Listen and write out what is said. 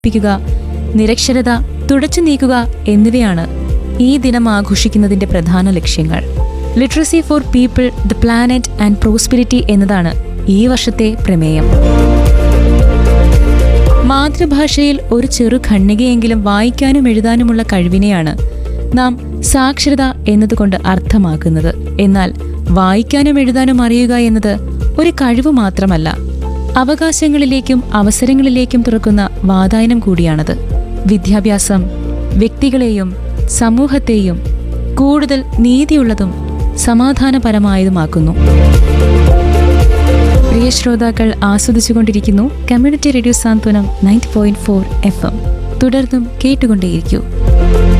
പ്പിക്കുക നിരക്ഷരത തുടച്ചു നീക്കുക എന്നിവയാണ് ഈ ദിനം ആഘോഷിക്കുന്നതിന്റെ പ്രധാന ലക്ഷ്യങ്ങൾ literacy for people the planet and prosperity എന്നതാണ് ഈ വർഷത്തെ പ്രമേയം മാതൃഭാഷയിൽ ഒരു ചെറു ഖണ്ഡികയെങ്കിലും വായിക്കാനും എഴുതാനുമുള്ള കഴിവിനെയാണ് നാം സാക്ഷരത എന്നതുകൊണ്ട് അർത്ഥമാക്കുന്നത് എന്നാൽ വായിക്കാനും എഴുതാനും അറിയുക എന്നത് ഒരു കഴിവ് മാത്രമല്ല അവകാശങ്ങളിലേക്കും അവസരങ്ങളിലേക്കും തുറക്കുന്ന വാതായനം കൂടിയാണത് വിദ്യാഭ്യാസം വ്യക്തികളെയും സമൂഹത്തെയും കൂടുതൽ നീതിയുള്ളതും സമാധാനപരമായതുമാക്കുന്നു പ്രിയ ശ്രോതാക്കൾ ആസ്വദിച്ചുകൊണ്ടിരിക്കുന്നു community radio Santhwanam ninety point four F M തുടർന്നും കേട്ടുകൊണ്ടേയിരിക്കൂ